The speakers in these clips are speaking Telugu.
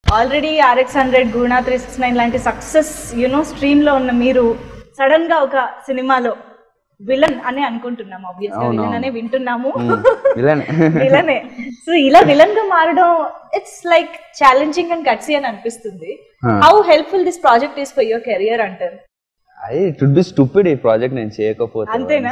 Already RX hundred Guna three six nine లాంటి సక్సెస్ యునో స్ట్రీమ్ లో ఉన్న మీరు సడన్ గా ఒక సినిమాలో విలన్ అని అనుకుంటున్నాము ఆబ్వియస్గా అవును, విలన్ అవును. అనే వింటున్నాము ఇలానే విలనే సో ఇలా విలన్ గా మారడం it's like challenging and gutsy అని అనిపిస్తుంది Huh. How helpful this project is for your career అంటారు అది ఇట్ వుడ్ బి స్టూపిడ్ ఈ ప్రాజెక్ట్ నేను చేయకపోతే అంతేనా?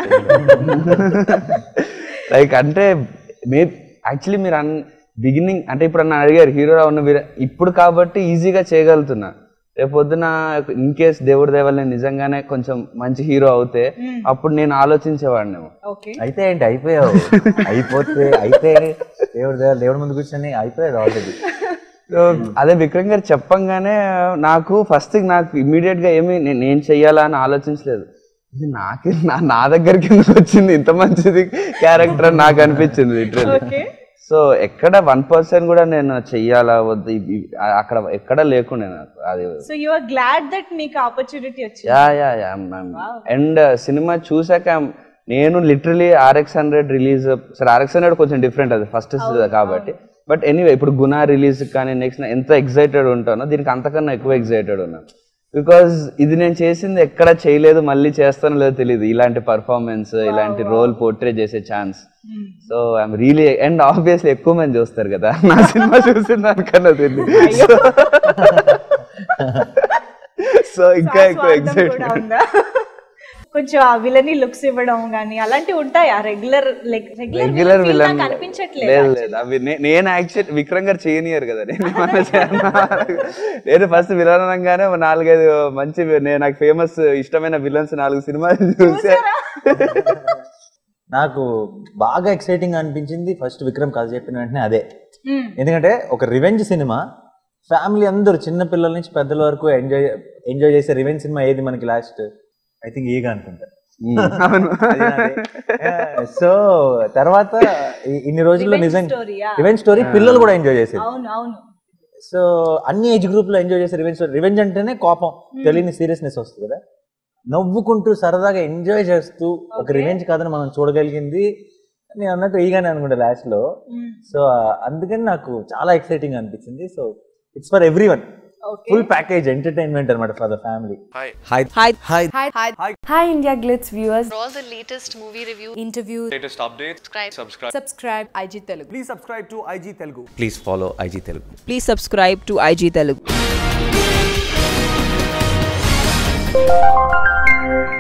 లైక్ అంటే మే యాక్చువల్లీ మీరు అన్ బిగినింగ్ అంటే ఇప్పుడు నన్ను అడిగారు హీరో ఉన్న వీర- ఇప్పుడు కాబట్టి ఈజీగా చేయగలుగుతున్నా రేపు పొద్దున ఇన్ కేస్ దేవుడి దేవల్ నేను నిజంగానే కొంచెం మంచి హీరో అవుతే అప్పుడు నేను ఆలోచించేవాడిని ఓకే అయితే ఏంటి అయిపోయావు అయిపోతే అయితే దేవుడు దేవుడు దేవుడి ముందు కూర్చొని అయిపోయాడు ఆల్రెడీ సో అదే విక్రమ్ గారు చెప్పంగానే నాకు ఫస్ట్ నాకు ఇమీడియట్ గా ఏమి నే- నేను చెయ్యాలా అని ఆలోచించలేదు ఇది నాకే నా నా దగ్గరికి ఎందుకు వచ్చింది ఇంత మంచిది క్యారెక్టర్ అని నాకు అనిపించింది లిటరల్లీ ఓకే సో ఎక్కడ వన్ పర్సెంట్ కూడా నేను చెయ్యాలా వద్దు ఇ- ఇ- అక్కడ ఎక్కడ లేకుండే నాకు అది so you are glad that మీకు ఆపర్చునిటీ వచ్చింది యా యా యా అండ్ సినిమా చూసాక నేను లిటరలీ ఆర్ఎక్స్ హండ్రెడ్ రిలీజ్ సరే ఆర్ఎక్స్ హండ్రెడ్ కొంచెం డిఫరెంట్ అది ఫస్ట్ కాబట్టి బట్ ఎనీవే ఇప్పుడు గునా రిలీజ్ కానీ నెక్స్ట్ ఎంత ఎక్సైటెడ్ ఉంటానో దీనికి అంతకన్నా ఎక్కువ ఎక్సైటెడ్ ఉన్నాను బికాజ్ ఇది నేను చేసింది ఎక్కడ చేయలేదు మళ్ళీ చేస్తానో లేదో తెలియదు ఇలాంటి పర్ఫార్మెన్స్ ఇలాంటి రోల్ పోర్ట్రే చేసే chance so I'm really and obviously ఎక్కువ మంది చూస్తారు కదా నా సినిమా చూసిన దానికన్నా తెలియదు సో ఇంకా ఎక్కువ స్వార్థం ఎక్సైట్ కూడా ఉందా కొంచెం ఆ విలని లుక్స్ ఇవ్వడం కానీ అలాంటివి ఉంటాయా regular like regular regular villain కనిపించట్లేదు లేదు లేదు అవి నే- నేను యాక్చువల్ విక్రమ్ గారు చేయనియరు కదా నేను ఏమన్నా చేయనా? నేను ఫస్ట్ విలన్ అనగానే ఓ నాలుగైదు మంచి వి- నేను నాకు ఫేమస్ ఇష్టమైన విలన్స్ నాలుగు సినిమాలు చూసా నాకు బాగా ఎక్సైటింగ్ అనిపించింది ఫస్ట్ విక్రమ్ కథ చెప్పిన వెంటనే అదే Hmm. ఎందుకంటే ఒక రివెంజ్ సినిమా ఫ్యామిలీ అందరూ చిన్న పిల్లల నుంచి పెద్దల వరకు ఎంజాయ్ ఎంజాయ్ చేసే రివెంజ్ సినిమా ఏది మనకి లాస్ట్ ఐ థింక్ ఈగా అనుకుంటా అవును సో తర్వాత ఈ- ఇన్ని రోజుల్లో Revenge నిజంగా story, yeah. రివెంజ్ స్టోరీ పిల్లలు కూడా ఎంజాయ్ చేసేది అవును అవును సో అన్ని ఏజ్ గ్రూప్ లో ఎంజాయ్ చేసే రివెంజ్ రివెంజ్ అంటేనే కోపం తెలియని సీరియస్నెస్ వస్తుంది కదా నవ్వుకుంటూ సరదాగా ఎంజాయ్ చేస్తూ ఒక రివెంజ్ కథను మనం చూడగలిగింది నేను అన్నట్టు ఈగానే అనుకుంటా లాస్ట్ లో Hmm. సో అందుకని నాకు చాలా ఎక్సైటింగ్ అనిపించింది so it's for every one okay full package entertainment అనమాట for the family Hi. Hi. Hi, hi, hi, India Glitz viewers. all the latest movie reviews, Interviews, Latest updates. subscribe, Subscribe. subscribe IG Telugu. Please subscribe to IG Telugu. please follow IG Telugu. Please subscribe to IG Telugu.